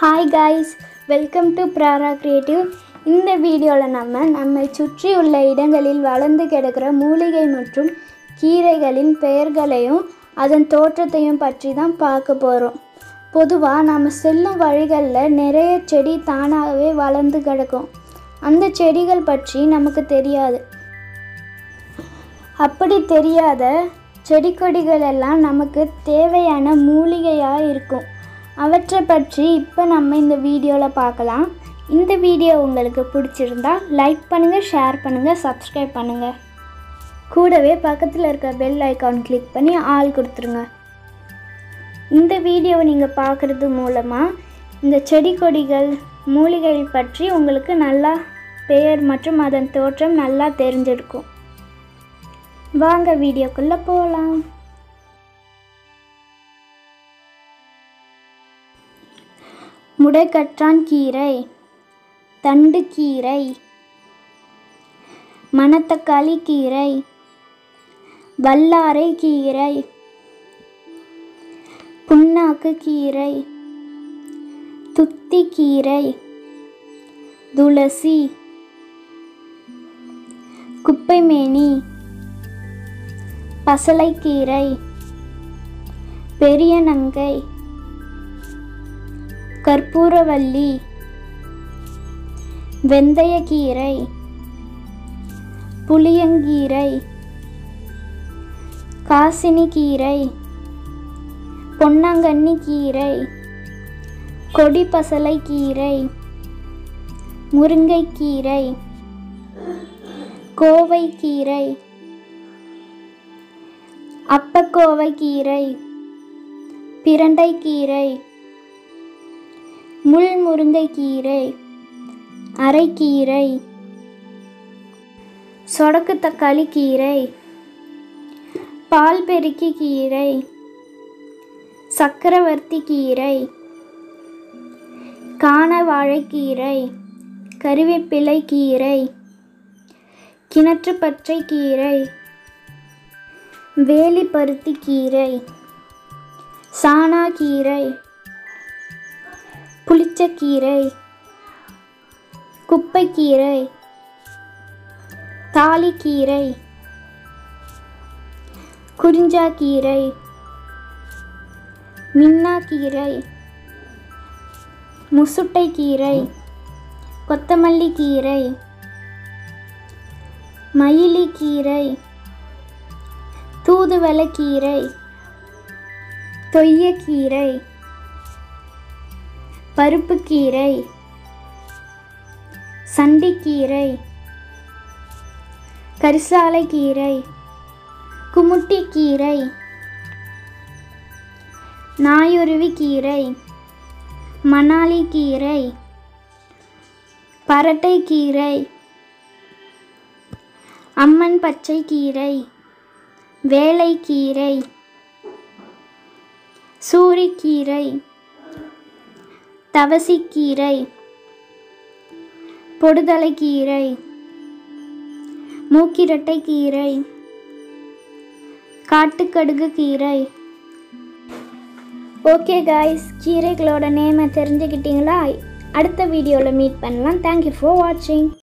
hi guys welcome to ப்ராரா creative இந்த வீடியோவில் நம்ம நம்மை சுற்றி உள்ள இடங்களில் வளர்ந்து கிடக்கிற மூலிகை மற்றும் கீரைகளின் பெயர்களையும் அதன் தோற்றத்தையும் பற்றி தான் பார்க்க போகிறோம் பொதுவாக நம்ம செல்லும் வழிகளில் நிறைய செடி தானாகவே வளர்ந்து கிடக்கும் அந்த செடிகள் பற்றி நமக்கு தெரியாது அப்படி தெரியாத செடி கொடிகள் எல்லாம் நமக்கு தேவையான மூலிகையாக இருக்கும் அவற்றை பற்றி இப்போ நம்ம இந்த வீடியோவில் பார்க்கலாம் இந்த வீடியோ உங்களுக்கு பிடிச்சிருந்தா லைக் பண்ணுங்கள் ஷேர் பண்ணுங்கள் சப்ஸ்கிரைப் பண்ணுங்கள் கூடவே பக்கத்தில் இருக்க பெல் ஐக்கான் கிளிக் பண்ணி ஆள் கொடுத்துருங்க இந்த வீடியோவை நீங்கள் பார்க்குறது மூலமாக இந்த செடி கொடிகள் மூலிகைகள் பற்றி உங்களுக்கு நல்லா பெயர் மற்றும் அதன் தோற்றம் நல்லா தெரிஞ்சிருக்கும் வாங்க வீடியோக்குள்ளே போகலாம் முடைக்கற்றான் கீரை தண்டு கீரை மணத்தக்காளி கீரை வல்லாரை கீரை புண்ணாக்கு கீரை துத்தி கீரை துளசி குப்பைமேனி பசலைக்கீரை பெரிய நங்கை கற்பூரவல்லி வெந்தயக்கீரை புளியங்கீரை காசினி கீரை பொன்னாங்கண்ணி கீரை கொடி பசலை கீரை முருங்கைக்கீரை கோவைக்கீரை அப்பக்கோவை கீரை பிரண்டைக்கீரை முள் முருங்கைக்கீரை அரைக்கீரை சொடக்கு தக்காளி கீரை பால் பெருக்கி கீரை சக்கரவர்த்தி கீரை காணவாழைக்கீரை கருவேப்பிலை கீரை கிணற்று பச்சை கீரை வேலிப்பருத்தி கீரை சாணா கீரை புளிச்சக்கீரை குப்பைக்கீரை தாலிக்கீரை குறிஞ்சாக்கீரை மின்னாக்கீரை முசுட்டைக்கீரை கொத்தமல்லி கீரை மயிலிக்கீரை தூதுவளைக்கீரை தொய்யக்கீரை பருப்புக்கீரை சண்டிக்கீரை கரிசாலைக்கீரை குமுட்டிக்கீரை நாயுருவி கீரை மணாலி கீரை பரட்டைக்கீரை அம்மன் பச்சை கீரை வேலைக்கீரை சூரிக்கீரை தவசிக்கீரை பொடுதலைக்கீரை மூக்கிரட்டை கீரை காட்டுக்கடுகு கீரை ஓகே காய்ஸ் கீரைகளோட நேமை தெரிஞ்சுக்கிட்டீங்களா அடுத்த வீடியோவில் மீட் பண்ணலாம் தேங்க்யூ ஃபார் வாட்சிங்